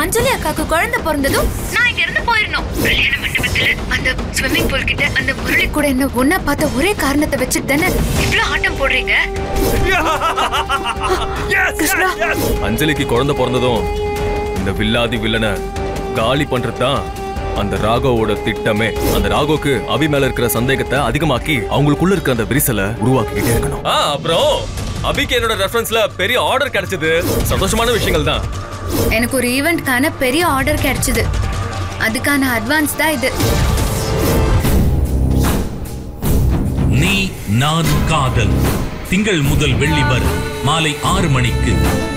அஞ்சலி அக்காக்கு குழந்தை பிறந்ததும் நான் இங்க இருந்து போயிடணும் கல்யாண மண்டபத்துல அந்த ஸ்விம்மிங் பூல் கிட்ட அந்த முரளி கூட என்ன ஒன்னா பார்த்த ஒரே காரணத்தை வச்சுட்டு தானே இவ்ளோ ஆட்டம் போடுறீங்க கிருஷ்ணா அஞ்சலிக்கு குழந்தை பிறந்ததும் இந்த வில்லாதி வில்லனை காலி பண்றது தான் அந்த ராகவோட திட்டமே அந்த ராகோக்கு அபி மேல இருக்கிற சந்தேகத்தை அதிகமாக்கி அவங்களுக்குள்ள இருக்கிற அந்த விரிசலை உருவாக்கிக்கிட்டே இருக்கணும் ஆ அப்புறம் அபிக்கு என்னோட ரெஃபரன்ஸ்ல பெரிய ஆர்டர் கிடைச்சது சந்தோஷமான விஷயங்கள் தான் எனக்கு ஒரு ஈவெண்ட்கான பெரிய ஆர்டர் கிடைச்சது அதுக்கான அட்வான்ஸ் தான் இது நீ நான் காதல் திங்கள் முதல் வெள்ளி வரை மாலை ஆறு மணிக்கு